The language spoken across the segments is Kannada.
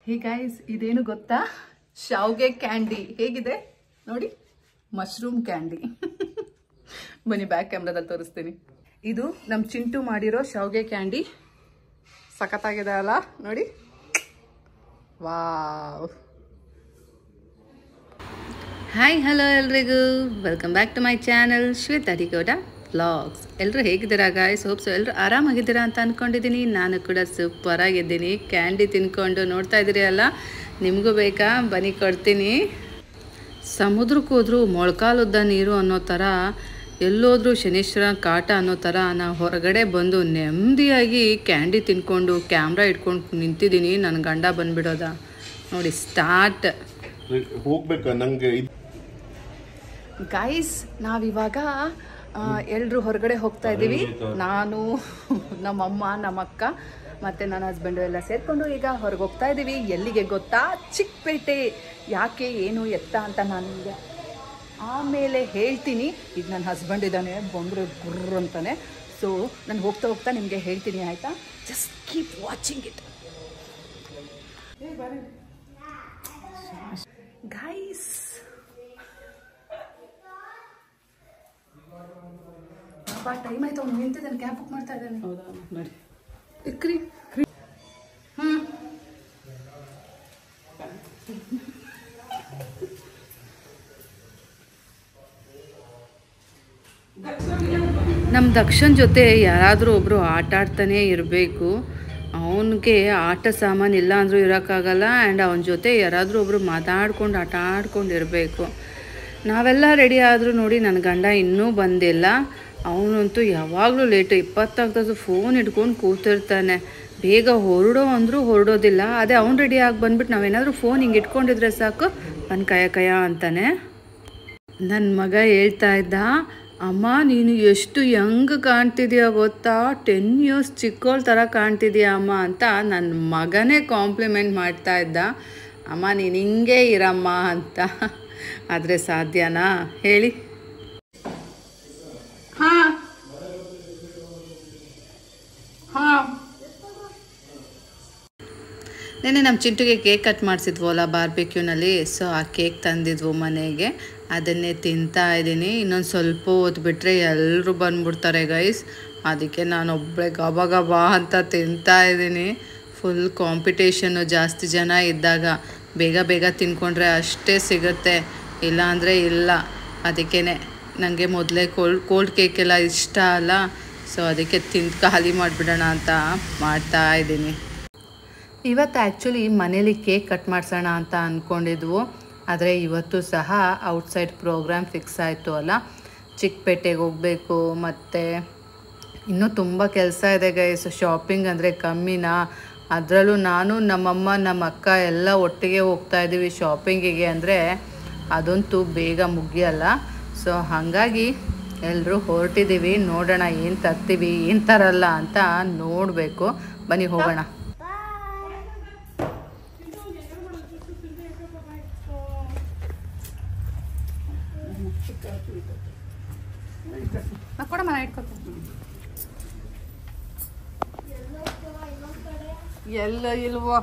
ಹೇ ಗೈಸ್ ಇದೇನು ಗೊತ್ತಾ ಶಾವ್ಗೆ ಕ್ಯಾಂಡಿ ಹೇಗಿದೆ ನೋಡಿ ಮಶ್ರೂಮ್ ಕ್ಯಾಂಡಿ ಬನ್ನಿ ಬ್ಯಾಕ್ ಕ್ಯಾಮ್ರಾದಲ್ಲಿ ತೋರಿಸ್ತೀನಿ ಇದು ನಮ್ಮ ಚಿಂಟು ಮಾಡಿರೋ ಶಾವ್ಗೆ ಕ್ಯಾಂಡಿ ಸಖತ್ತಾಗಿದೆ ಅಲ್ಲ ನೋಡಿ ವಾವ್ ಹಾಯ್ ಹಲೋ ಎಲ್ರಿಗೂ welcome back to my channel Shwetha Digoda vlogs ಎಲ್ಲರೂ ಹೇಗಿದ್ದೀರಾ ಗಾಯ್ಸ್ ಹೋಪ್ಸ್ ಎಲ್ಲರೂ ಆರಾಮಾಗಿದ್ದೀರಾ ಅಂತ ಅಂದ್ಕೊಂಡಿದ್ದೀನಿ ನಾನು ಕೂಡ ಸೂಪರ್ ಆಗಿದ್ದೀನಿ ಕ್ಯಾಂಡಿ ತಿನ್ಕೊಂಡು ನೋಡ್ತಾ ಇದ್ದೀರಿ ಅಲ್ಲ ನಿಮಗೂ ಬೇಕಾ ಬನ್ನಿ ಕೊಡ್ತೀನಿ ಸಮುದ್ರಕ್ಕೆ ಹೋದ್ರೂ ಮೊಳಕಾಲುದ್ದ ನೀರು ಅನ್ನೋ ಥರ ಎಲ್ಲೋದ್ರೂ ಶನೀಶ್ವರ ಕಾಟ ಅನ್ನೋ ಥರ ನಾವು ಹೊರಗಡೆ ಬಂದು ನೆಮ್ಮದಿಯಾಗಿ ಕ್ಯಾಂಡಿ ತಿನ್ಕೊಂಡು ಕ್ಯಾಮ್ರಾ ಇಟ್ಕೊಂಡು ನಿಂತಿದ್ದೀನಿ ನನ್ನ ಗಂಡ ಬಂದ್ಬಿಡೋದ ನೋಡಿ ಸ್ಟಾರ್ಟ್ ಹೋಗ್ಬೇಕಾ ನಂಗೆ ಇದ್- ಗೈಸ್ ನಾವಿವಾಗ ಎಲ್ಲರೂ ಹೊರಗಡೆ ಹೋಗ್ತಾ ಇದ್ದೀವಿ ನಾನು ನಮ್ಮಮ್ಮ ನಮ್ಮಕ್ಕ ಮತ್ತು ನನ್ನ ಹಸ್ಬೆಂಡು ಎಲ್ಲ ಸೇರಿಕೊಂಡು ಈಗ ಹೊರಗೆ ಹೋಗ್ತಾ ಇದ್ದೀವಿ ಎಲ್ಲಿಗೆ ಗೊತ್ತಾ ಚಿಕ್ಕಪೇಟೆ ಯಾಕೆ ಏನು ಎತ್ತ ಅಂತ ನಾನು ನಿಮಗೆ ಆಮೇಲೆ ಹೇಳ್ತೀನಿ ಈಗ ನನ್ನ ಹಸ್ಬೆಂಡ್ ಇದ್ದಾನೆ ಬಂದರೆ ಗುರ್ರ್ ಅಂತಾನೆ ಸೊ ನಾನು ಹೋಗ್ತಾ ಹೋಗ್ತಾ ನಿಮಗೆ ಹೇಳ್ತೀನಿ ಆಯಿತಾ just keep watching it guys ಅಪ್ಪ ಟೈಮ್ ಆಯ್ತು ಅವ್ನು ನಿಂತಿದ್ದಾನೆ ಕ್ಯಾಬ್ ಬುಕ್ ಮಾಡ್ತಾ ಇದ್ದಾನೆ ಹೌದಾ ನೋಡಿ ಇಕ್ರಿ ಹ್ಮ್ ನಮ್ಮ ದಕ್ಷನ್ ಜೊತೆ ಯಾರಾದರೂ ಒಬ್ಬರು ಆಟ ಆಡ್ತಾನೆ ಇರಬೇಕು ಅವನಿಗೆ ಆಟ ಸಾಮಾನು ಇಲ್ಲ ಅಂದರೂ ಇರೋಕ್ಕಾಗಲ್ಲ ಆ್ಯಂಡ್ ಅವನ ಜೊತೆ ಯಾರಾದರೂ ಒಬ್ಬರು ಮಾತಾಡ್ಕೊಂಡು ಆಟ ಆಡ್ಕೊಂಡು ಇರಬೇಕು ನಾವೆಲ್ಲ ರೆಡಿ ಆದರೂ ನೋಡಿ ನನ್ನ ಗಂಡ ಇನ್ನೂ ಬಂದಿಲ್ಲ ಅವನಂತೂ ಯಾವಾಗಲೂ ಲೇಟು ಇಪ್ಪತ್ತಾಗ್ತದ್ದು ಫೋನ್ ಇಟ್ಕೊಂಡು ಕೂತಿರ್ತಾನೆ ಬೇಗ ಹೊರಡೋ ಅಂದರೂ ಹೊರಡೋದಿಲ್ಲ ಅದೇ ಅವ್ನು ರೆಡಿ ಆಗಿ ಬಂದ್ಬಿಟ್ಟು ನಾವೇನಾದರೂ ಫೋನ್ ಹಿಂಗೆ ಇಟ್ಕೊಂಡಿದ್ರೆ ಸಾಕು ನನ್ನ ಕಯ ಕಯ ಅಂತಾನೆ ನನ್ನ ಮಗ ಹೇಳ್ತಾ ಇದ್ದ ಅಮ್ಮ ನೀನು ಎಷ್ಟು ಯಂಗ್ ಕಾಣ್ತಿದ್ಯಾ ಗೊತ್ತಾ ಟೆನ್ ಇಯರ್ಸ್ ಚಿಕ್ಕೋಳ್ ಥರ ಕಾಣ್ತಿದ್ಯಾ ಅಮ್ಮ ಅಂತ ನನ್ನ ಮಗನೇ ಕಾಂಪ್ಲಿಮೆಂಟ್ ಮಾಡ್ತಾ ಇದ್ದ ಅಮ್ಮ ನೀನು ಹಿಂಗೆ ಇರಮ್ಮ ಅಂತ ಆದರೆ ಸಾಧ್ಯನಾ ಹೇಳಿ ಹಾಂ ಹಾಂ ನೆನ್ನೆ ನಮ್ಮ ಚಿಂಟುಗೆ ಕೇಕ್ ಕಟ್ ಮಾಡಿಸಿದ್ವಲ್ಲ ಬಾರ್ಬಿಕ್ಯೂನಲ್ಲಿ ಸೊ ಆ ಕೇಕ್ ತಂದಿದ್ವು ಮನೆಗೆ ಅದನ್ನೇ ತಿಂತಾ ಇದ್ದೀನಿ ಇನ್ನೊಂದು ಸ್ವಲ್ಪ ಹೊತ್ತು ಬಿಟ್ಟರೆ ಎಲ್ಲರೂ ಬಂದ್ಬಿಡ್ತಾರೆ ಗೈಸ್ ಅದಕ್ಕೆ ನಾನು ಒಬ್ಬಳೆ ಗಬ ಗಬ ಅಂತ ತಿಂತಾ ಇದ್ದೀನಿ ಫುಲ್ ಕಾಂಪಿಟೇಷನ್ನು ಜಾಸ್ತಿ ಜನ ಇದ್ದಾಗ ಬೇಗ ಬೇಗ ತಿನ್ಕೊಂಡ್ರೆ ಅಷ್ಟೇ ಸಿಗುತ್ತೆ ಇಲ್ಲ ಅಂದರೆ ಇಲ್ಲ ಅದಕ್ಕೇ ನನಗೆ ಮೊದಲೇ ಕೋಲ್ಡ್ ಕೋಲ್ಡ್ ಕೇಕೆಲ್ಲ ಇಷ್ಟ ಅಲ್ಲ ಸೊ ಅದಕ್ಕೆ ತಿಂದು ಖಾಲಿ ಮಾಡಿಬಿಡೋಣ ಅಂತ ಮಾಡ್ತಾ ಇದ್ದೀನಿ ಇವತ್ತು ಆ್ಯಕ್ಚುಲಿ ಮನೇಲಿ ಕೇಕ್ ಕಟ್ ಮಾಡಿಸೋಣ ಅಂತ ಅಂದ್ಕೊಂಡಿದ್ವು ಆದರೆ ಇವತ್ತು ಸಹ ಔಟ್ಸೈಡ್ ಪ್ರೋಗ್ರಾಮ್ ಫಿಕ್ಸ್ ಆಯಿತು ಅಲ್ಲ ಚಿಕ್ಕಪೇಟೆಗೆ ಹೋಗಬೇಕು ಮತ್ತು ಇನ್ನೂ ತುಂಬ ಕೆಲಸ ಇದೆ ಗೈಸ್ ಶಾಪಿಂಗ್ ಅಂದರೆ ಕಮ್ಮಿನಾ ಅದರಲ್ಲೂ ನಾನು ನಮ್ಮಮ್ಮ ನಮ್ಮ ಅಕ್ಕ ಎಲ್ಲ ಒಟ್ಟಿಗೆ ಹೋಗ್ತಾ ಇದ್ದೀವಿ ಶಾಪಿಂಗಿಗೆ ಅಂದರೆ ಅದಂತೂ ಬೇಗ ಮುಗಿಯಲ್ಲ ಸೊ ಹಾಗಾಗಿ ಎಲ್ಲರೂ ಹೊರಟಿದ್ದೀವಿ ನೋಡೋಣ ಏನು ತರ್ತೀವಿ ಏನು ತರಲ್ಲ ಅಂತ ನೋಡಬೇಕು ಬನ್ನಿ ಹೋಗೋಣ ಕೊಡಮ್ಮ ನಾನು ಇಟ್ಕೊತೀನಿ ಎಲ್ಲ ಇಲ್ವೋ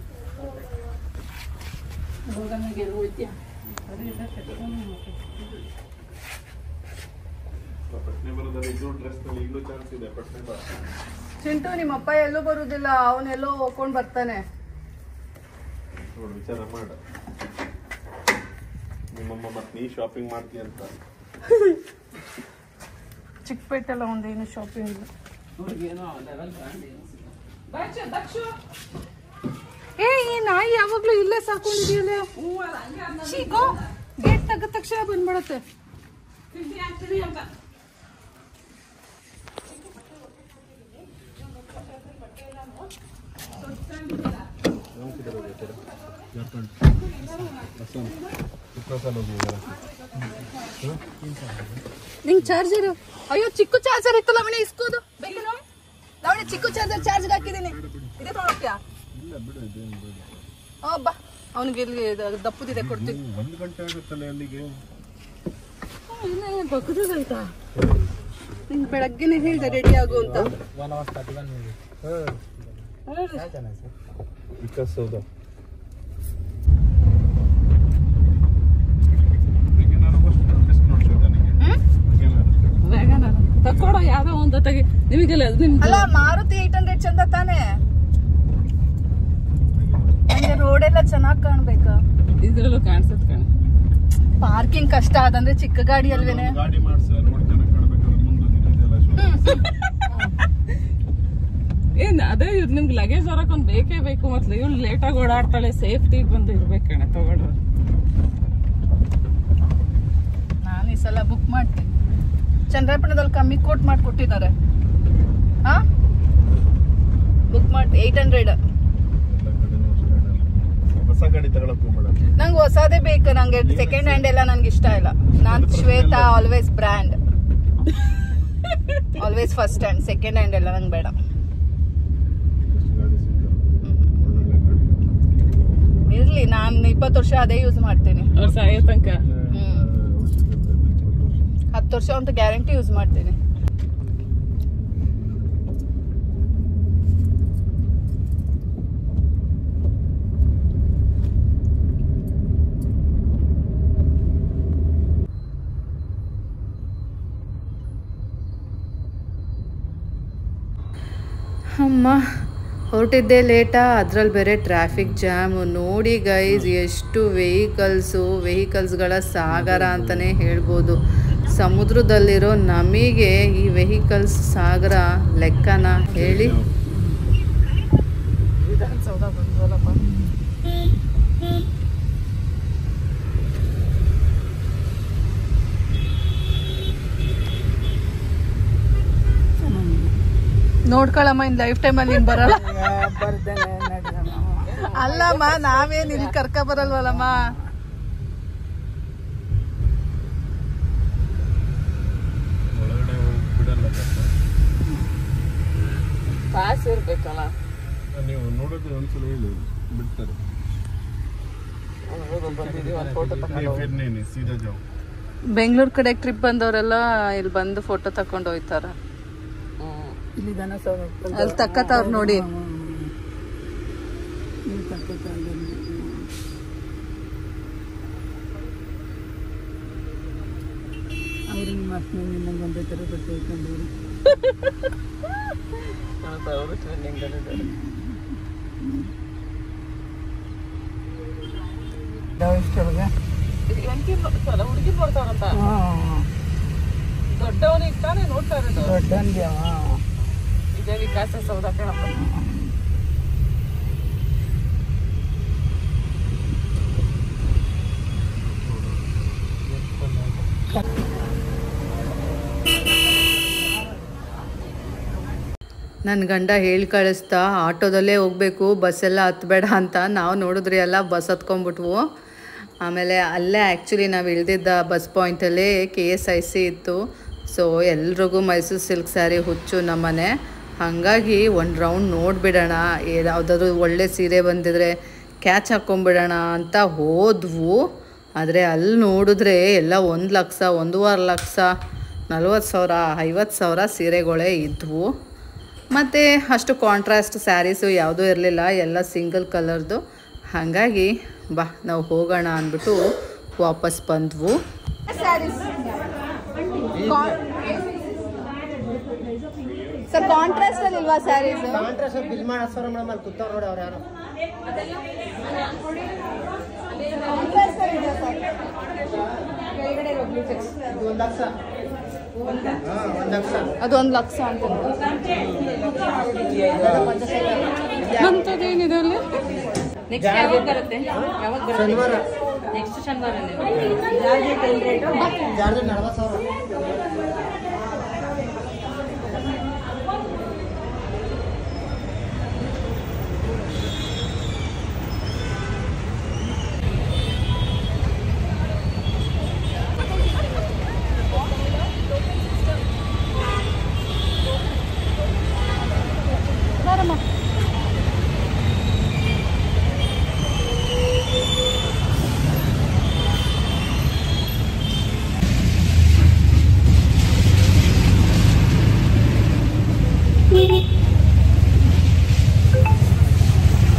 ಪಟ್ನೆ ಬರೋದಲ್ಲಿ ಇದು ಡ್ರೆಸ್ ನಲ್ಲಿ ಈಗಲೂ ಚಾನ್ಸ್ ಇದೆ ಪಟ್ನೆ ಬರ ಚಿಂಟು ನಿಮ್ಮಪ್ಪ ಎಲ್ಲೂ ಬರುದಿಲ್ಲ ಅವನೆಲ್ಲೋ ಹೋಗ್ಕೊಂಡು ಬರ್ತಾನೆ ನೋಡು ವಿಚಾರ ಮಾಡ ನಿಮ್ಮಮ್ಮ ಮತ್ತೆ ನೀ ಶಾಪಿಂಗ್ ಮಾಡ್ತೀಯ ಅಂತ ಚಿಕ್ಕಪೇಟೆಲ್ಲ ಒಂದೇನು ಶಾಪಿಂಗ್ ಇಲ್ಲ ಏ ಈ ನಾಯಿ ಯಾವಾಗ್ಲೂ ಇಲ್ಲೇ ಸಾಕೊಂಡಿದೆಯಲ್ಲ ಚೀಗೋ ಗೇಟ್ ತೆಗೆದ ತಕ್ಷಣ ಬಂದ್ಬಿಡತ್ತೆ ನಿಂಗ್ ಚಾರ್ಜರ್ ಅಯ್ಯೋ ಚಿಕ್ಕ ಚಾರ್ಜರ್ ಇತ್ತಲ್ಲ ಮನೆ ಇಸ್ಕೋದು ಬೇಕು ನೋಡಿ ಲವಣಿ ಚಿಕ್ಕ ಚಾರ್ಜರ್ ಚಾರ್ಜ್ ಹಾಕಿದ್ದೀನಿ ಇದೇ ತೊಗೊಳಕ್ಯಾ ಓ ಬಾ ಅವನಿಗೆ ಇಲ್ಲಿ ಇದು ದಪ್ಪದಿದೆ ಕೊಡ್ತೀನಿ ಒಂದು ಗಂಟೆ ಆಗುತ್ತಲ್ಲ ಅಲ್ಲಿಗೆ ಇಲ್ಲ ಬಗ್ದೋದಾಯ್ತಾ ನಿಂಗೆ ಬೆಳಗ್ಗೆನೆ ಹೇಳ್ದೆ ರೆಡಿ ಆಗು ಅಂತ ವಿಕಾಸ್ ಹೌದಾ ಕೊಡೋ ಯಾವ್ದೋ ಒಂದು ತೆಗಿ ನಿಮಗೆಲ್ಲ ನಿಮ್ದು ಅಲ್ಲ ಮಾರುತಿ ಏಟ್ ಹಂಡ್ರೆಡ್ ಚಂದ ತಾನೆ ನಂಗೆ ರೋಡ್ ಎಲ್ಲ ಚೆನ್ನಾಗ್ ಕಾಣ್ಬೇಕಾ ಇದ್ರಲ್ಲೂ ಕಾಣಿಸುತ್ತೆ ಕಣ ಪಾರ್ಕಿಂಗ್ ಕಷ್ಟ ಅದಂದ್ರೆ ಚಿಕ್ಕ ಗಾಡಿ ಅಲ್ವೇನೆ ಒಂದು ಗಾಡಿ ಮಾಡ್ಸ ರೋಡ್ ಚೆನ್ನಾಗಿ ಕಾಣ್ಬೇಕಾದ್ರೆ ಮುಂದೆ ಇದೆಲ್ಲ ಏನ್ ಅದೇ ಇವ್ರು ನಿಮ್ಗೆ ಲಗೇಜ್ ಹೊರಕ್ ಒಂದ್ ಬೇಕೇ ಬೇಕು ಮತ್ತೆ ಇವ್ಳು ಲೇಟಾಗಿ ಓಡಾಡ್ತಾಳೆ ಸೇಫ್ಟಿ ಬಂದು ಇರ್ಬೇಕು ಕಣ ತಗೊಳ್ರಿ ನಾನು ಈ ಸಲ ಬುಕ್ ಮಾಡ್ತೀನಿ ಚಂದ್ರಪಟ್ಟಣದಲ್ಲಿ ಕಮ್ಮಿ ಕೋಟ್ ಮಾಡಿಕೊಟ್ಟಿದ್ದಾರೆ ಹಾ ಬುಕ್ ಮಾಡಿ ಏಯ್ಟ್ ಹಂಡ್ರೆಡ್ ಎಲ್ಲ ಕಡೆನೂ ಅಷ್ಟೇ. ಹೊಸ ಗಾಡಿ ತಗೊಳಕ್ ಹೋಗ್ಬೇಡ ನಂಗೆ ಹೊಸದೇ ಬೇಕು ನಂಗೆ ಸೆಕೆಂಡ್ ಹ್ಯಾಂಡ್ ಎಲ್ಲ ನಂಗೆ ಇಷ್ಟ ಇಲ್ಲ ನಾನ್ Shwetha always brand always first hand second hand ಎಲ್ಲ ನಂಗೆ ಬೇಡ ಎಷ್ಟು ಗಾಡಿ ಸಿಗ್ತಾವೆ ಒಳ್ಳೊಳ್ಳೆ ಗಾಡಿ ಇರ್ಲಿ ನಾನು ಇಪ್ಪತ್ತು ವರ್ಷ ಅದೇ ಯೂಸ್ ಮಾಡ್ತೀನಿ ಅವ್ರ ಸಾಯೋ ತನಕ ಹತ್ತು ವರ್ಷ ಅಂತ ಗ್ಯಾರಂಟಿ ಯೂಸ್ ಮಾಡ್ತೀನಿ ಅಮ್ಮ ಹೊರಟಿದ್ದೆ ಲೇಟಾ ಅದ್ರಲ್ಲಿ ಬೇರೆ ಟ್ರಾಫಿಕ್ ಜಾಮು ನೋಡಿ ಗೈಸ್ ಎಷ್ಟು ವೆಹಿಕಲ್ಸು ವೆಹಿಕಲ್ಸ್ಗಳ ಸಾಗರ ಅಂತಲೇ ಹೇಳ್ಬೋದು ಸಮುದ್ರದಲ್ಲಿರೋ ನಮಗೆ ಈ ವೆಹಿಕಲ್ಸ್ ಸಾಗರ ಲೆಕ್ಕನ ಹೇಳಿ ವಿಧಾನಸೌಧ ಬಂದ್ವಲ್ಲಪ್ಪ ನೋಡ್ಕೊಳಮ್ಮ ಇನ್ ಲೈಫ್ ಟೈಮಲ್ಲಿ ನೀನ್ ಬರಲ್ಲ ಅಲ್ಲಮ್ಮ ನಾವೇನ್ ಇಲ್ಲಿ ಕರ್ಕ ಬರಲ್ವಲ್ಲಮ್ಮ ಒಳಗಡೆ ಹೋಗಿ ಬಿಡಲ್ಲ ಪಾಪ. ಪಾಸ್ ಇರ್ಬೇಕಲ್ಲ ನೀವು ನೋಡೋದು ಒಂದ್ಸಲ ಹೇಳಿ ಬಿಡ್ತಾರೆ ಬಂದಿದೀವಿ ಒಂದು ಫೋಟೋ नहीं, फिर नहीं नहीं सीधा जाओ ಬೆಂಗಳೂರು ಕಡೆ ಟ್ರಿಪ್ ಬಂದವರೆಲ್ಲ ಇಲ್ಲಿ ಬಂದು ಫೋಟೋ ತಕೊಂಡು ಹೋಯ್ತಾರ ಅಲ್ಲಿ ತಕ್ಕತ್ತವ್ರು ನೋಡಿ ಅವರು ಟ್ರೆಂಡಿಂಗ್ ಅಲ್ಲಿದ್ದಾರೆ ಹುಡುಗಿ ಬರ್ತಾರಂತ ದೊಡ್ಡವನಿಗೆ ತಾನೇ ನೋಡ್ತಾ ಇರೋದು ಇದೇ ವಿಕಾಸ ಸೌಧ ಕಣಪ್ಪ ನನ್ನ ಗಂಡ ಹೇಳಿ ಕಳಿಸ್ತಾ ಆಟೋದಲ್ಲೇ ಹೋಗಬೇಕು ಬಸ್ಸೆಲ್ಲ ಹತ್ಬೇಡ ಅಂತ ನಾವು ನೋಡಿದ್ರಿ ಎಲ್ಲ ಬಸ್ ಹತ್ಕೊಂಡ್ಬಿಟ್ವು ಆಮೇಲೆ ಅಲ್ಲೇ ಆ್ಯಕ್ಚುಲಿ ನಾವು ಇಳ್ದಿದ್ದ ಬಸ್ ಪಾಯಿಂಟಲ್ಲೇ ಕೆ ಎಸ್ ಐ ಸಿ ಇತ್ತು ಸೊ ಎಲ್ರಿಗೂ ಮೈಸೂರು ಸಿಲ್ಕ್ ಸ್ಯಾರಿ ಹುಚ್ಚು ನಮ್ಮನೆ ಹಾಗಾಗಿ ಒಂದು ರೌಂಡ್ ನೋಡಿಬಿಡೋಣ ಯಾವುದಾದ್ರು ಒಳ್ಳೆ ಸೀರೆ ಬಂದಿದ್ರೆ ಕ್ಯಾಚ್ ಹಾಕ್ಕೊಂಬಿಡೋಣ ಅಂತ ಹೋದ್ವು ಆದರೆ ಅಲ್ಲಿ ನೋಡಿದ್ರೆ ಎಲ್ಲ ಒಂದು ಲಕ್ಷ ಒಂದೂವರೆ ಲಕ್ಷ ನಲ್ವತ್ತು ಸಾವಿರ ಐವತ್ತು ಸಾವಿರ ಸೀರೆಗಳೇ ಇದ್ವು ಮತ್ತು ಅಷ್ಟು ಕಾಂಟ್ರಾಸ್ಟ್ ಸ್ಯಾರೀಸು ಯಾವುದೂ ಇರಲಿಲ್ಲ ಎಲ್ಲ ಸಿಂಗಲ್ ಕಲರ್ದು ಹಾಗಾಗಿ ಬಾ ನಾವು ಹೋಗೋಣ ಅಂದ್ಬಿಟ್ಟು ವಾಪಸ್ ಬಂದ್ವು ಸರ್ ಕಾಂಟ್ರಾಸ್ಟ್ ಅಲ್ಲಿ ಇಲ್ವಾ ಸ್ಯಾರೀಸ್ ಕಾಂಟ್ರಾಸ್ಟ್ ಬಿಲ್ ಮಾಡಿಸ್ತಾರ ಮೇಡಮ್ ಅಲ್ಲಿ ಕೂತವ್ರು ನೋಡಿ ಅವ್ರು ಯಾರು ಇದು ಒಂದು ಲಕ್ಷ ಹಾಂ ಒಂದು ಲಕ್ಷ ಅದೊಂದು ಲಕ್ಷ ಅಂತ ಅಂಥದ್ದೇನಿದೆ ಅಲ್ಲಿ ಶನಿವಾರ ನೆಕ್ಸ್ಟ್ ಶನಿವಾರ ಜಾರ್ಜ್ ನಲ್ವತ್ತು ಸಾವಿರ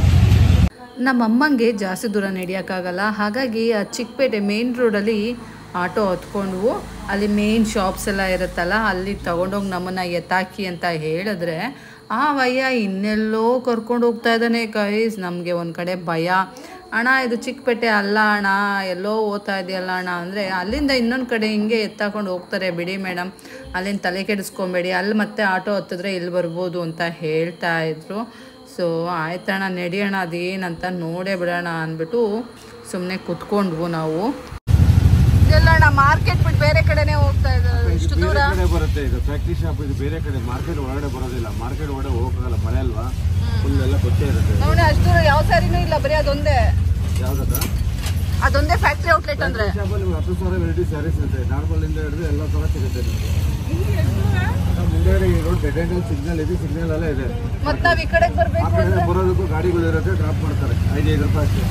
ನಮ್ಮ ಅಮ್ಮಂಗೆ ಜಾಸ್ತಿ ದೂರ ನಡೆಯೋಕ್ಕಾಗಲ್ಲ ಹಾಗಾಗಿ ಆ ಚಿಕ್ಕಪೇಟೆ ಮೇನ್ ರೋಡಲ್ಲಿ ಆಟೋ ಹೊತ್ಕೊಂಡ್ವು ಅಲ್ಲಿ ಮೇನ್ ಶಾಪ್ಸ್ ಎಲ್ಲ ಇರುತ್ತಲ್ಲ ಅಲ್ಲಿ ತಗೊಂಡೋಗಿ ನಮ್ಮನ್ನು ಎತ್ತಾಕಿ ಅಂತ ಹೇಳಿದ್ರೆ ಆ ವಯ್ಯ ಇನ್ನೆಲ್ಲೋ ಕರ್ಕೊಂಡು ಹೋಗ್ತಾ ಇದ್ದಾನೆ ಗೈಸ್ ನಮಗೆ ಒಂದು ಕಡೆ ಭಯ ಅಣ್ಣ ಇದು ಚಿಕ್ಕಪೇಟೆ ಅಲ್ಲ ಅಣ್ಣ ಎಲ್ಲೋ ಓದ್ತಾ ಇದೆಯಲ್ಲ ಅಣ್ಣ ಅಂದರೆ ಅಲ್ಲಿಂದ ಇನ್ನೊಂದು ಕಡೆ ಹಿಂಗೆ ಎತ್ತಾಕೊಂಡು ಹೋಗ್ತಾರೆ ಬಿಡಿ ಮೇಡಮ್ ಅಲ್ಲಿಂದ ತಲೆ ಕೆಡಿಸ್ಕೊಬೇಡಿ ಅಲ್ಲಿ ಮತ್ತೆ ಆಟೋ ಹತ್ತಿದ್ರೆ ಇಲ್ಲಿ ಬರ್ಬೋದು ಅಂತ ಹೇಳ್ತಾ ಇದ್ರು ಸೊ ಆಯ್ತಣ್ಣ ನಡಿಯೋಣ ಅದೇನಂತ ನೋಡೇ ಬಿಡೋಣ ಅಂದ್ಬಿಟ್ಟು ಸುಮ್ಮನೆ ಕುತ್ಕೊಂಡ್ವು ನಾವು ಇದೆಲ್ಲ ಮಾರ್ಕೆಟ್ ಬಿಟ್ಟು ಬೇರೆ ಕಡೆನೇ ಹೋಗ್ತಾ ಇದ್ದಾರೆ ಇಷ್ಟು ದೂರ ಬೇರೆ ಕಡೆ ಬರುತ್ತೆ ಇದು ಫ್ಯಾಕ್ಟ್ರಿ ಶಾಪ್ ಇದು ಬೇರೆ ಕಡೆ ಮಾರ್ಕೆಟ್ ಒಳಗಡೆ ಬರೋದಿಲ್ಲ ಮಾರ್ಕೆಟ್ ಒಳಗಡೆ ಹೋಗಲ್ಲ ಮಳೆ ಅಲ್ವಾ ಫುಲ್ ಎಲ್ಲ ಕೊಚ್ಚೆ ಇರುತ್ತೆ ನೋಡಿ ಅಷ್ಟು ದೂರ ಯಾವ ಸ್ಯಾರಿನೂ ಇಲ್ಲ ಬರೀ ಅದೊಂದೇ ಯಾವ್ದಕ್ಕ ಅದೊಂದೇ ಫ್ಯಾಕ್ಟ್ರಿ ಔಟ್ಲೆಟ್ ಅಂದ್ರೆ ಶಾಪಲ್ಲಿ ಹತ್ತು ಸಾವಿರ ವೆರೈಟಿ ಸ್ಯಾರೀಸ್ ಇರುತ್ತೆ ನಾರ್ಮಲ್ ಇಂದ ಹಿಡಿದು ಎಲ್ಲ ತರ ಸಿಗುತ್ತೆ ನಿಮಗೆ ಮುಂದೆ ಈ ರೋಡ್ ಡೆಡ್ ಎಂಡ್ ಸಿಗ್ನಲ್ ಇದೆ ಸಿಗ್ನಲ್ ಎಲ್ಲ ಇದೆ ಮತ್ ನಾವ್ ಈ ಕಡೆಗೆ ಆ ಬರ್ಬೇಕು ಕಡೆ ಬರೋದಕ್ಕೂ ಗಾಡಿಗಳು ಇರುತ್ತೆ ಡ್ರಾಪ್ ಮಾಡ್ತಾರೆ ಐದೈದು ರೂಪಾಯಿ ಅಷ್ಟೇ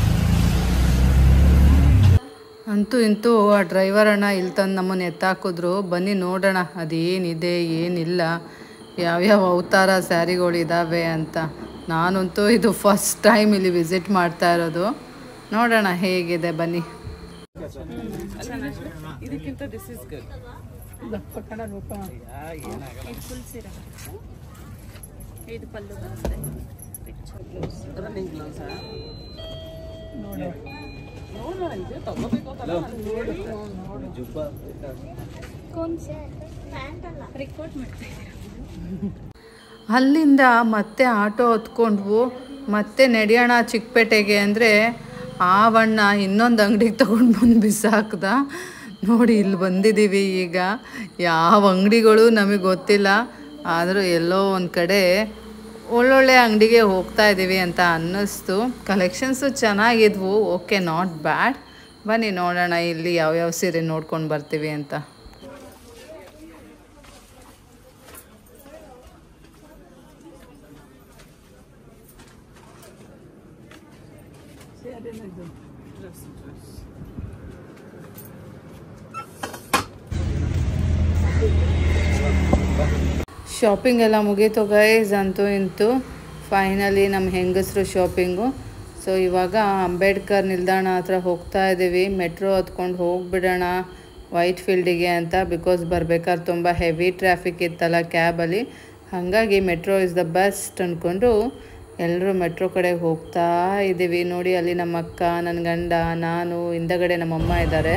ಅಂತೂ ಇಂತೂ ಆ ಡ್ರೈವರ್ ಅಣ್ಣ ಇಲ್ಲಿ ತಂದು ನಮ್ಮನ್ನು ಎತ್ತಾಕಿದ್ರು ಬನ್ನಿ ನೋಡೋಣ ಅದೇನಿದೆ ಏನಿಲ್ಲ ಯಾವ್ಯಾವ ಅವತಾರ ಸ್ಯಾರಿಗಳು ಇದ್ದಾವೆ ಅಂತ ನಾನಂತೂ ಇದು ಫಸ್ಟ್ ಟೈಮ್ ಇಲ್ಲಿ ವಿಸಿಟ್ ಮಾಡ್ತಾ ಇರೋದು ನೋಡೋಣ ಹೇಗಿದೆ ಬನ್ನಿ ಇದಕ್ಕಿಂತ this is good running gloves ನೋಡೋಣ ಇದೆ ತಗೋಬೇಕು ಅಲ್ಲಿಂದ ಮತ್ತೆ ಆಟೋ ಹೊತ್ಕೊಂಡ್ವು ಮತ್ತೆ ನಡೆಯೋಣ ಚಿಕ್ಕಪೇಟೆಗೆ ಅಂದರೆ ಆವಣ್ಣ ಇನ್ನೊಂದು ಅಂಗಡಿಗೆ ತೊಗೊಂಡು ಬಂದು ಬಿಸಾಕ್ದ ನೋಡಿ ಇಲ್ಲಿ ಬಂದಿದ್ದೀವಿ ಈಗ ಯಾವ ಅಂಗಡಿಗಳು ನಮಗೆ ಗೊತ್ತಿಲ್ಲ ಆದರೂ ಎಲ್ಲೋ ಒಂದು ಕಡೆ ಒಳ್ಳೊಳ್ಳೆ ಅಂಗಡಿಗೆ ಹೋಗ್ತಾ ಇದ್ದೀವಿ ಅಂತ ಅನ್ನಿಸ್ತು ಕಲೆಕ್ಷನ್ಸು ಚೆನ್ನಾಗಿದ್ವು ಓಕೆ ನಾಟ್ ಬ್ಯಾಡ್ ಬನ್ನಿ ನೋಡೋಣ ಇಲ್ಲಿ ಯಾವ್ಯಾವ ಸೀರೆ ನೋಡ್ಕೊಂಡು ಬರ್ತೀವಿ ಅಂತ ಶಾಪಿಂಗ್ ಎಲ್ಲ ಮುಗೀತು ಗೈಸ್ ಅಂತೂ ಇಂತೂ ಫೈನಲಿ ನಮ್ಮ ಹೆಂಗಸರು ಶಾಪಿಂಗು ಸೊ ಇವಾಗ ಅಂಬೇಡ್ಕರ್ ನಿಲ್ದಾಣ ಹತ್ರ ಹೋಗ್ತಾ ಇದ್ದೀವಿ ಮೆಟ್ರೋ ಹತ್ಕೊಂಡು ಹೋಗ್ಬಿಡೋಣ ವೈಟ್ ಫೀಲ್ಡಿಗೆ ಅಂತ ಬಿಕಾಸ್ ಬರ್ಬೇಕಾದ್ರೆ ತುಂಬ ಹೆವಿ ಟ್ರಾಫಿಕ್ ಇತ್ತಲ್ಲ ಕ್ಯಾಬಲ್ಲಿ ಹಾಗಾಗಿ ಮೆಟ್ರೋ ಇಸ್ ದ ಬೆಸ್ಟ್ ಅಂದ್ಕೊಂಡು ಎಲ್ಲರೂ ಮೆಟ್ರೋ ಕಡೆ ಹೋಗ್ತಾ ಇದ್ದೀವಿ ನೋಡಿ ಅಲ್ಲಿ ನಮ್ಮ ಅಕ್ಕ ನನ್ನ ಗಂಡ ನಾನು ಹಿಂದಗಡೆ ನಮ್ಮಮ್ಮ ಇದ್ದಾರೆ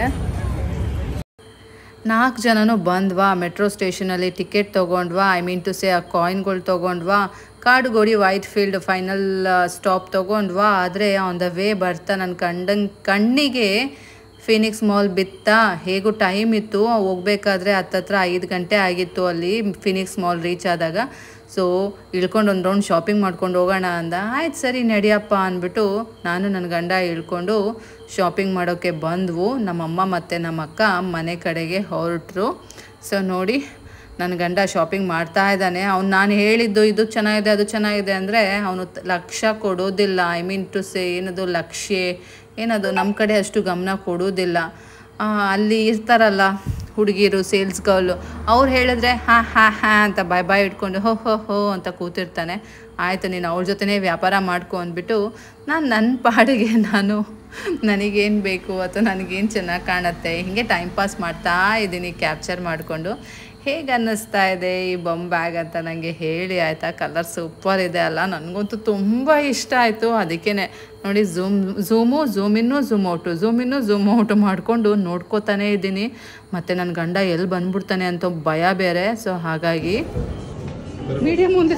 ನಾಲ್ಕು ಜನನೂ ಬಂದ್ವಾ ಮೆಟ್ರೋ ಸ್ಟೇಷನಲ್ಲಿ ಟಿಕೆಟ್ ತೊಗೊಂಡ್ವಾ ಐ ಮೀನ್ ಟು ಸೇ ಆ ಕಾಯಿನ್ಗಳು ತೊಗೊಂಡ್ವಾ Kadugodi Whitefield final stop ತೊಗೊಂಡ್ವಾ ಆದರೆ ಆನ್ ದ ವೇ ಬರ್ತಾ ನನ್ನ ಕಂಡಂಗೆ ಕಣ್ಣಿಗೆ ಫಿನಿಕ್ಸ್ ಮಾಲ್ ಬಿತ್ತ ಹೇಗೂ ಟೈಮ್ ಇತ್ತು ಹೋಗ್ಬೇಕಾದ್ರೆ ಹತ್ತತ್ರ ಐದು ಗಂಟೆ ಆಗಿತ್ತು ಅಲ್ಲಿ ಫಿನಿಕ್ಸ್ ಮಾಲ್ ರೀಚ್ ಆದಾಗ ಸೊ ಇಳ್ಕೊಂಡು ಒಂದು ರೌಂಡ್ ಶಾಪಿಂಗ್ ಮಾಡ್ಕೊಂಡು ಹೋಗೋಣ ಅಂದ ಆಯ್ತು ಸರಿ ನಡಿಯಪ್ಪ ಅಂದ್ಬಿಟ್ಟು ನಾನು ನನ್ನ ಗಂಡ ಇಳ್ಕೊಂಡು ಶಾಪಿಂಗ್ ಮಾಡೋಕ್ಕೆ ಬಂದ್ವು ನಮ್ಮಮ್ಮ ಮತ್ತು ನಮ್ಮ ಅಕ್ಕ ಮನೆ ಕಡೆಗೆ ಹೊರಟರು ಸೊ ನೋಡಿ ನನ್ನ ಗಂಡ ಶಾಪಿಂಗ್ ಮಾಡ್ತಾ ಇದ್ದಾನೆ ಅವ್ನು ನಾನು ಹೇಳಿದ್ದು ಇದು ಚೆನ್ನಾಗಿದೆ ಅದು ಚೆನ್ನಾಗಿದೆ ಅಂದರೆ ಅವನು ಲಕ್ಷ್ಯ ಕೊಡೋದಿಲ್ಲ ಐ ಮೀನ್ ಟು ಸೇ ಏನದು ಲಕ್ಷ್ಯ ಏನದು ನಮ್ಮ ಕಡೆ ಅಷ್ಟು ಗಮನ ಕೊಡೋದಿಲ್ಲ ಆ, ಅಲ್ಲಿ ಇರ್ತಾರಲ್ಲ ಹುಡುಗಿರು ಸೇಲ್ಸ್ ಗರ್ಲು ಅವ್ರು ಹೇಳಿದ್ರೆ ಹಾಂ ಹಾಂ ಹಾಂ ಅಂತ ಬಾಯ್ ಬಾಯ್ ಇಟ್ಕೊಂಡು ಹೋ ಹೋ ಹೋ ಅಂತ ಕೂತಿರ್ತಾನೆ ಆಯಿತು ನೀನು ಅವ್ರ ಜೊತೆನೇ ವ್ಯಾಪಾರ ಮಾಡ್ಕೊ ಅಂದ್ಬಿಟ್ಟು ನಾನು ನನ್ನ ಪಾಡಿಗೆ ನಾನು ನನಗೇನು ಬೇಕು ಅಥವಾ ನನಗೇನು ಚೆನ್ನಾಗಿ ಕಾಣುತ್ತೆ ಹೀಗೆ ಟೈಮ್ ಪಾಸ್ ಮಾಡ್ತಾ ಇದ್ದೀನಿ ಕ್ಯಾಪ್ಚರ್ ಮಾಡಿಕೊಂಡು ಹೇಗೆ ಅನ್ನಿಸ್ತಾ ಇದೆ ಈ ಬೊಮ್ ಬ್ಯಾಗ್ ಅಂತ ನನಗೆ ಹೇಳಿ ಆಯಿತಾ ಕಲರ್ ಸೂಪರ್ ಇದೆ ಅಲ್ಲ ನನಗಂತೂ ತುಂಬ ಇಷ್ಟ ಆಯಿತು ಅದಕ್ಕೇ ನೋಡಿ ಝೂಮ್ ಝೂಮು ಝೂಮ್ ಇನ್ನು ಝೂಮ್ ಔಟು ಝೂಮ್ ಇನ್ನು ಝೂಮ್ ಔಟ್ ಮಾಡಿಕೊಂಡು ನೋಡ್ಕೋತಾನೇ ಇದ್ದೀನಿ ಮತ್ತು ನನ್ನ ಗಂಡ ಎಲ್ಲಿ ಬಂದ್ಬಿಡ್ತಾನೆ ಅಂತ ಭಯ ಬೇರೆ ಸೊ ಹಾಗಾಗಿ ಮೀಡಿಯಮ್ ಮುಂದೆ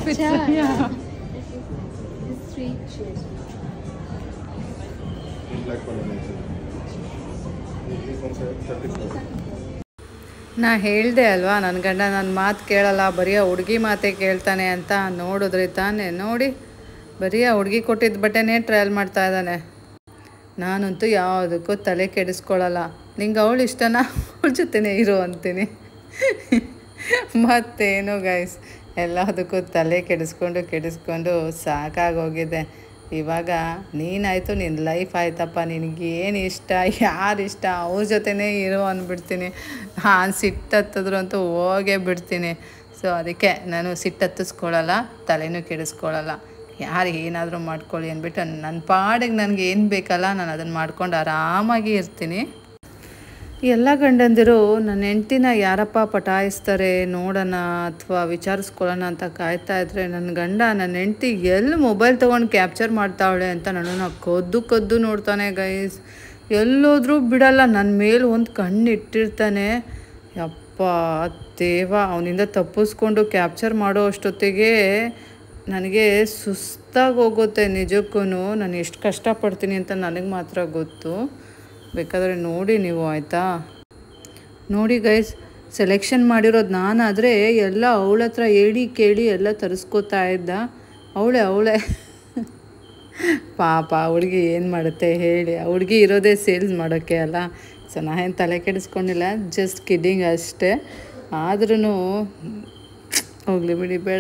ನಾ ಹೇಳಿದೆ ಅಲ್ವಾ ನನ್ನ ಗಂಡ ನನ್ನ ಮಾತು ಕೇಳಲ್ಲ ಬರೀ ಆ ಹುಡುಗಿ ಮಾತೇ ಕೇಳ್ತಾನೆ ಅಂತ ನೋಡಿದ್ರಿ ತಾನೇ ನೋಡಿ ಬರೀ ಆ ಹುಡುಗಿ ಕೊಟ್ಟಿದ್ದ ಬಟ್ಟೆನೇ ಟ್ರಯಲ್ ಮಾಡ್ತಾ ಇದ್ದಾನೆ ನಾನಂತೂ ಯಾವುದಕ್ಕೂ ತಲೆ ಕೆಡಿಸ್ಕೊಳ್ಳಲ್ಲ ನಿಂಗೆ ಅವಳು ಇಷ್ಟನಾ ಅವಳ ಜೊತೆನೇ ಇರು ಅಂತೀನಿ ಮತ್ತೇನು ಗೈಸ್ ಎಲ್ಲದಕ್ಕೂ ತಲೆ ಕೆಡಿಸ್ಕೊಂಡು ಕೆಡಿಸ್ಕೊಂಡು ಸಾಕಾಗೋಗಿದೆ ಇವಾಗ ನೀನಾಯಿತು ನಿನ್ನ ಲೈಫ್ ಆಯ್ತಪ್ಪ ನಿನಗೇನು ಇಷ್ಟ ಯಾರು ಇಷ್ಟ ಅವ್ರ ಜೊತೆನೇ ಇರು ಅಂದ್ಬಿಡ್ತೀನಿ ಹಾಂ ಸಿಟ್ಟತ್ತಿದ್ರು ಅಂತೂ ಹೋಗೇ ಬಿಡ್ತೀನಿ ಸೊ ಅದಕ್ಕೆ ನಾನು ಸಿಟ್ಟತ್ತಿಸ್ಕೊಳ್ಳಲ್ಲ ತಲೆನೂ ಕೆಡಿಸ್ಕೊಳ್ಳಲ್ಲ ಯಾರು ಏನಾದರೂ ಮಾಡ್ಕೊಳ್ಳಿ ಅಂದ್ಬಿಟ್ಟು ನನ್ನ ಪಾಡಿಗೆ ನನಗೆ ಏನು ಬೇಕಲ್ಲ ನಾನು ಅದನ್ನು ಮಾಡ್ಕೊಂಡು ಆರಾಮಾಗಿ ಇರ್ತೀನಿ ಎಲ್ಲ ಗಂಡಂದಿರು ನನ್ನ ಹೆಂಡ್ತಿನ ಯಾರಪ್ಪ ಪಟಾಯಿಸ್ತಾರೆ ನೋಡೋಣ ಅಥವಾ ವಿಚಾರಿಸ್ಕೊಳ್ಳೋಣ ಅಂತ ಕಾಯ್ತಾ ಇದ್ರೆ ನನ್ನ ಗಂಡ ನನ್ನ ಹೆಂಡ್ತಿ ಎಲ್ಲಿ ಮೊಬೈಲ್ ತೊಗೊಂಡು ಕ್ಯಾಪ್ಚರ್ ಮಾಡ್ತಾವಳೆ ಅಂತ ನನ್ನನ್ನು ಕದ್ದು ಕದ್ದು ನೋಡ್ತಾನೆ ಗೈಸ್ ಎಲ್ಲೋದ್ರೂ ಬಿಡಲ್ಲ ನನ್ನ ಮೇಲೆ ಒಂದು ಕಣ್ಣು ಇಟ್ಟಿರ್ತಾನೆ ಯಪ್ಪ ದೇವ ಅವನಿಂದ ತಪ್ಪಿಸ್ಕೊಂಡು ಕ್ಯಾಪ್ಚರ್ ಮಾಡೋ ಅಷ್ಟೊತ್ತಿಗೆ ನನಗೆ ಸುಸ್ತಾಗಿ ಹೋಗುತ್ತೆ ನಿಜಕ್ಕೂ ನಾನು ಎಷ್ಟು ಕಷ್ಟಪಡ್ತೀನಿ ಅಂತ ನನಗೆ ಮಾತ್ರ ಗೊತ್ತು ಬೇಕಾದರೆ ನೋಡಿ ನೀವು ಆಯಿತಾ ನೋಡಿ ಗೈಸ್ ಸೆಲೆಕ್ಷನ್ ಮಾಡಿರೋದು ನಾನಾದರೆ ಎಲ್ಲ ಅವಳ ಹತ್ರ ಹೇಳಿ ಕೇಳಿ ಎಲ್ಲ ತರಿಸ್ಕೋತಾ ಇದ್ದ ಅವಳೆ ಅವಳೆ ಪಾಪ ಹುಡುಗಿ ಏನು ಮಾಡುತ್ತೆ ಹೇಳಿ ಆ ಹುಡುಗಿ ಇರೋದೇ ಸೇಲ್ಸ್ ಮಾಡೋಕ್ಕೆ ಅಲ್ಲ ಸೊ ನಾನೇನು ತಲೆ ಕೆಡಿಸ್ಕೊಂಡಿಲ್ಲ ಜಸ್ಟ್ ಕಿಡ್ಡಿಂಗ್ ಅಷ್ಟೇ ಆದ್ರೂ ಹೋಗಲಿ ಬಿಡಿ ಬೇಡ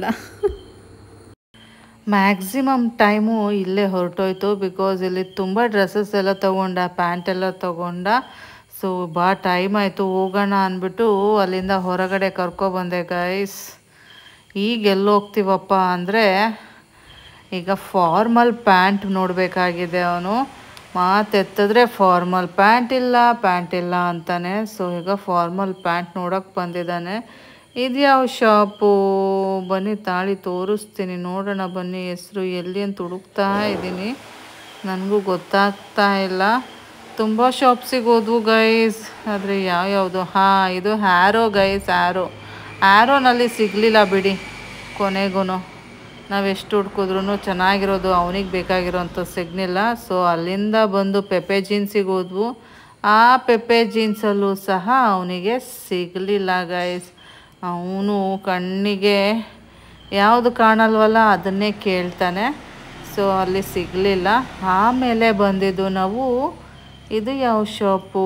ಮ್ಯಾಕ್ಸಿಮಮ್ ಟೈಮು ಇಲ್ಲೇ ಹೊರಟೋಯ್ತು ಬಿಕಾಸ್ ಇಲ್ಲಿ ತುಂಬ ಡ್ರೆಸ್ಸಸ್ ಎಲ್ಲ ತೊಗೊಂಡ ಪ್ಯಾಂಟ್ ಎಲ್ಲ ತೊಗೊಂಡ ಸೊ ಭಾಳ ಟೈಮ್ ಆಯಿತು ಹೋಗೋಣ ಅಂದ್ಬಿಟ್ಟು ಅಲ್ಲಿಂದ ಹೊರಗಡೆ ಕರ್ಕೊಬಂದೆ ಗೈಸ್ ಈಗ ಎಲ್ಲಿ ಹೋಗ್ತೀವಪ್ಪ ಅಂದರೆ ಈಗ ಫಾರ್ಮಲ್ ಪ್ಯಾಂಟ್ ನೋಡಬೇಕಾಗಿದೆ ಅವನು ಮಾತೆತ್ತಿದ್ರೆ ಫಾರ್ಮಲ್ ಪ್ಯಾಂಟ್ ಇಲ್ಲ ಪ್ಯಾಂಟ್ ಇಲ್ಲ ಅಂತಾನೆ ಸೊ ಈಗ ಫಾರ್ಮಲ್ ಪ್ಯಾಂಟ್ ನೋಡೋಕೆ ಬಂದಿದ್ದಾನೆ ಇದ್ಯಾವ ಶಾಪು ಬನ್ನಿ ತಾಳಿ ತೋರಿಸ್ತೀನಿ ನೋಡೋಣ ಬನ್ನಿ ಹೆಸರು ಎಲ್ಲಿ ಅಂತ ಹುಡುಕ್ತಾ ಇದ್ದೀನಿ ನನಗೂ ಗೊತ್ತಾಗ್ತಾ ಇಲ್ಲ ತುಂಬ ಶಾಪ್ಸಿಗೆ ಹೋದ್ವು ಗೈಸ್ ಆದರೆ ಯಾವ್ಯಾವುದು ಹಾಂ ಇದು ಹ್ಯಾರೋ ಗೈಸ್ ಹ್ಯಾರೋ ಹ್ಯಾರೋನಲ್ಲಿ ಸಿಗಲಿಲ್ಲ ಬಿಡಿ ಕೊನೆಗೂ ನಾವು ಎಷ್ಟು ಹುಡ್ಕಿದ್ರೂ ಚೆನ್ನಾಗಿರೋದು ಅವನಿಗೆ ಬೇಕಾಗಿರೋಂಥ ಸಿಗ್ನಿಲ್ಲ ಸೊ ಅಲ್ಲಿಂದ ಬಂದು ಪೆಪೆ ಜೀನ್ಸಿಗೆ ಹೋದ್ವು ಆ ಪೆಪೆ ಜೀನ್ಸಲ್ಲೂ ಸಹ ಅವನಿಗೆ ಸಿಗಲಿಲ್ಲ ಗೈಸ್ ಅವನು ಕಣ್ಣಿಗೆ ಯಾವುದು ಕಾಣಲ್ವಲ್ಲ ಅದನ್ನೇ ಕೇಳ್ತಾನೆ ಸೊ ಅಲ್ಲಿ ಸಿಗಲಿಲ್ಲ ಆಮೇಲೆ ಬಂದಿದ್ದು ನಾವು ಇದು ಯಾವ ಶಾಪು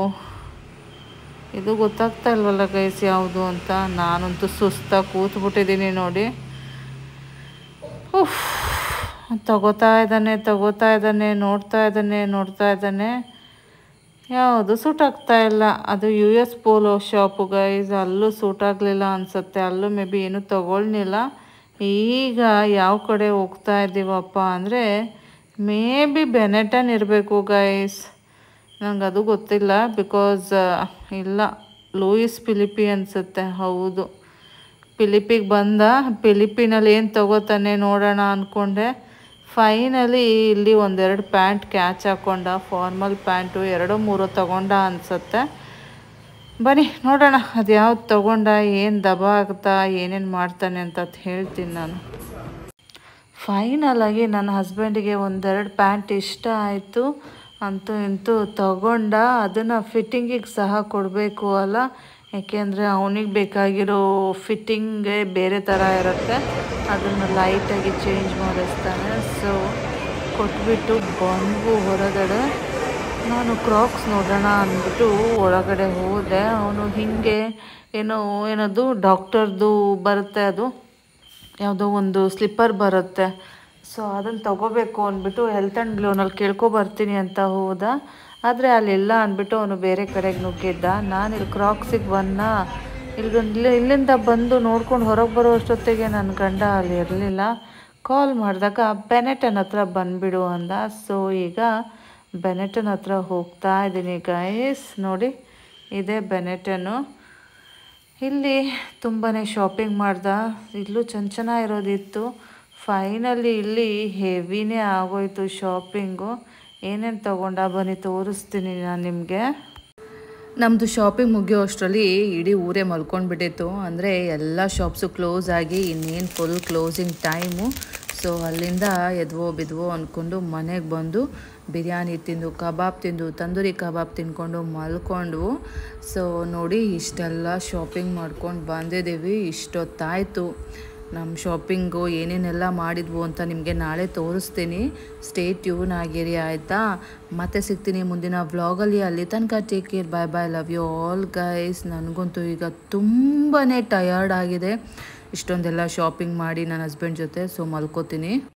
ಇದು ಗೊತ್ತಾಗ್ತಾ ಇಲ್ವಲ್ಲ ಗೈಸ್ ಯಾವುದು ಅಂತ ನಾನಂತೂ ಸುಸ್ತಾಗಿ ಕೂತ್ಬಿಟ್ಟಿದ್ದೀನಿ ನೋಡಿ ಉಫ್ ತಗೋತಾ ಇದ್ದಾನೆ ತಗೋತಾ ಇದ್ದಾನೆ ನೋಡ್ತಾ ಇದ್ದಾನೆ ನೋಡ್ತಾ ಇದ್ದಾನೆ ಯಾವುದು ಸೂಟ್ ಆಗ್ತಾ ಇಲ್ಲ ಅದು U S Polo shop guys ಅಲ್ಲೂ ಸೂಟ್ ಆಗಲಿಲ್ಲ ಅನಿಸುತ್ತೆ ಅಲ್ಲೂ ಮೇ ಬಿ ಏನೂ ತಗೊಳ್ನಿಲ್ಲ ಈಗ ಯಾವ ಕಡೆ ಹೋಗ್ತಾ ಇದ್ದೀವಪ್ಪ ಅಂದರೆ ಮೇ ಬಿ ಬೆನೆಟನ್ ಇರಬೇಕು ಗೈಸ್ ನಂಗೆ ಅದು ಗೊತ್ತಿಲ್ಲ ಬಿಕಾಸ್ ಇಲ್ಲ ಲೂಯಿಸ್ ಫಿಲಿಪಿ ಅನಿಸುತ್ತೆ ಹೌದು ಫಿಲಿಪಿಗೆ ಬಂದ ಫಿಲಿಪಿನಲ್ಲಿ ಏನು ತಗೋತಾನೆ ನೋಡೋಣ ಅಂದ್ಕೊಂಡೆ ಫೈನಲಿ ಇಲ್ಲಿ ಒಂದೆರಡು ಪ್ಯಾಂಟ್ ಕ್ಯಾಚ್ ಹಾಕ್ಕೊಂಡ ಫಾರ್ಮಲ್ ಪ್ಯಾಂಟು ಎರಡೋ ಮೂರೋ ತಗೊಂಡ ಅನಿಸುತ್ತೆ ಬನ್ನಿ ನೋಡೋಣ ಅದು ಯಾವ್ದು ತಗೊಂಡ ಏನು ದಬ ಆಗುತ್ತಾ ಏನೇನು ಮಾಡ್ತಾನೆ ಅಂತ ಹೇಳ್ತೀನಿ ನಾನು ಫೈನಲಾಗಿ ನನ್ನ ಹಸ್ಬೆಂಡಿಗೆ ಒಂದೆರಡು ಪ್ಯಾಂಟ್ ಇಷ್ಟ ಆಯಿತು ಅಂತೂ ಇಂತೂ ತಗೊಂಡ ಅದನ್ನು ಫಿಟ್ಟಿಂಗಿಗೆ ಸಹ ಕೊಡಬೇಕು ಅಲ್ಲ ಏಕೆಂದರೆ ಅವನಿಗೆ ಬೇಕಾಗಿರೋ ಫಿಟ್ಟಿಂಗೇ ಬೇರೆ ಥರ ಇರುತ್ತೆ ಅದನ್ನು ಲೈಟಾಗಿ ಚೇಂಜ್ ಮಾಡಿಸ್ತಾನೆ ಸೊ ಕೊಟ್ಬಿಟ್ಟು ಬಂದ್ವು ಹೊರಗಡೆ ನಾನು ಕ್ರಾಕ್ಸ್ ನೋಡೋಣ ಅಂದ್ಬಿಟ್ಟು ಒಳಗಡೆ ಹೋದೆ ಅವನು ಹೀಗೆ ಏನೋ ಏನದು ಡಾಕ್ಟರ್ದು ಬರುತ್ತೆ ಅದು ಯಾವುದೋ ಒಂದು ಸ್ಲಿಪ್ಪರ್ ಬರುತ್ತೆ ಸೊ ಅದನ್ನು ತಗೋಬೇಕು ಅಂದ್ಬಿಟ್ಟು ಹೆಲ್ತ್ ಆ್ಯಂಡ್ ಗ್ಲೋನಲ್ಲಿ ಕೇಳ್ಕೊಬರ್ತೀನಿ ಅಂತ ಹೋದ ಆದರೆ ಅಲ್ಲೆಲ್ಲ ಅಂದ್ಬಿಟ್ಟು ಅವನು ಬೇರೆ ಕಡೆಗೆ ನುಗ್ಗಿದ್ದ ನಾನು ಇಲ್ಲಿ ಕ್ರಾಕ್ಸಿಗೆ ಬಂದ ಇಲ್ಲಿ ಇಲ್ಲಿ ಇಲ್ಲಿಂದ ಬಂದು ನೋಡ್ಕೊಂಡು ಹೊರಗೆ ಬರೋ ಅಷ್ಟೊತ್ತಿಗೆ ನನ್ನ ಗಂಡ ಅಲ್ಲಿ ಇರಲಿಲ್ಲ ಕಾಲ್ ಮಾಡಿದಾಗ ಬೆನೆಟನ್ ಹತ್ರ ಬಂದುಬಿಡು ಅಂದ ಸೊ ಈಗ ಬೆನೆಟನ್ ಹತ್ರ ಹೋಗ್ತಾ ಇದ್ದೀನಿ ಗೈಸ್ ನೋಡಿ ಇದೇ ಬೆನೆಟನ್ನು ಇಲ್ಲಿ ತುಂಬಾ ಶಾಪಿಂಗ್ ಮಾಡ್ದ ಇಲ್ಲೂ ಚೆನ್ನ ಚೆನ್ನಾಗಿರೋದಿತ್ತು ಫೈನಲಿ ಇಲ್ಲಿ ಹೆವಿನೇ ಆಗೋಯ್ತು ಶಾಪಿಂಗು ಏನೇನು ತಗೊಂಡ ಬನ್ನಿ ತೋರಿಸ್ತೀನಿ ನಾನು ನಿಮಗೆ ನಮ್ಮದು ಶಾಪಿಂಗ್ ಮುಗಿಯೋ ಅಷ್ಟರಲ್ಲಿ ಇಡೀ ಊರೇ ಮಲ್ಕೊಂಡ್ಬಿಟ್ಟಿತ್ತು ಅಂದರೆ ಎಲ್ಲ ಶಾಪ್ಸು ಕ್ಲೋಸ್ ಆಗಿ ಇನ್ನೇನು ಫುಲ್ ಕ್ಲೋಸಿಂಗ್ ಟೈಮು ಸೊ ಅಲ್ಲಿಂದ ಎದ್ವೋ ಬಿದ್ವೋ ಅಂದ್ಕೊಂಡು ಮನೆಗೆ ಬಂದು ಬಿರಿಯಾನಿ ತಿಂದು ಕಬಾಬ್ ತಿಂದು ತಂದೂರಿ ಕಬಾಬ್ ತಿನ್ಕೊಂಡು ಮಲ್ಕೊಂಡ್ವು ಸೊ ನೋಡಿ ಇಷ್ಟೆಲ್ಲ ಶಾಪಿಂಗ್ ಮಾಡ್ಕೊಂಡು ಬಂದಿದ್ದೀವಿ ಇಷ್ಟೊತ್ತಾಯಿತು ನಮ್ಮ ಶಾಪಿಂಗು ಏನೇನೆಲ್ಲ ಮಾಡಿದ್ವು ಅಂತ ನಿಮಗೆ ನಾಳೆ ತೋರಿಸ್ತೀನಿ ಸ್ಟೇ ಟ್ಯೂನ್ ಆಗಿರಿ ಆಯಿತಾ ಮತ್ತೆ ಸಿಗ್ತೀನಿ ಮುಂದಿನ ವ್ಲಾಗಲ್ಲಿ ಅಲ್ಲಿ ತನಕ take care bye bye love you all guys ನನಗಂತೂ ಈಗ ತುಂಬಾ ಟಯರ್ಡ್ ಆಗಿದೆ ಇಷ್ಟೊಂದೆಲ್ಲ ಶಾಪಿಂಗ್ ಮಾಡಿ ನನ್ನ ಹಸ್ಬೆಂಡ್ ಜೊತೆ ಸೊ ಮಲ್ಕೋತೀನಿ